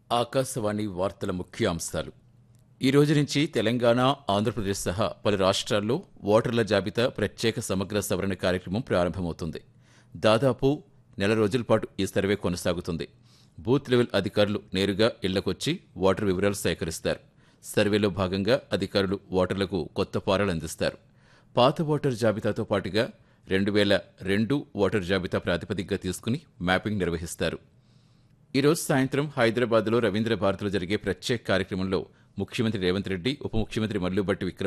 ఆకాశవాణి వార్తల ముఖ్యాంశాలు ఈ రోజు నుంచి తెలంగాణ ఆంధ్రప్రదేశ్ సహా పలు రాష్ట్రాల్లో ఓటర్ల జాబితా ప్రత్యేక సమగ్ర సవరణ కార్యక్రమం ప్రారంభమవుతుంది దాదాపు నెల రోజుల పాటు ఈ సర్వే కొనసాగుతుంది బూత్ లెవెల్ అధికారులు నేరుగా ఇళ్లకొచ్చి ఓటర్ వివరాలు సేకరిస్తారు సర్వేలో భాగంగా అధికారులు ఓటర్లకు కొత్త ఫారాలు అందిస్తారు పాత ఓటర్ జాబితాతో పాటుగా రెండు వేల రెండు ఓటర్ జాబితా ప్రాతిపదికగా తీసుకుని మ్యాపింగ్ నిర్వహిస్తారు ఈ రోజు సాయంత్రం హైదరాబాద్లో రవీంద్ర భారతిలో జరిగే ప్రత్యేక కార్యక్రమంలో ముఖ్యమంత్రి రేవంత్ రెడ్డి ఉప ముఖ్యమంత్రి మల్లుబట్టి విక్రమ్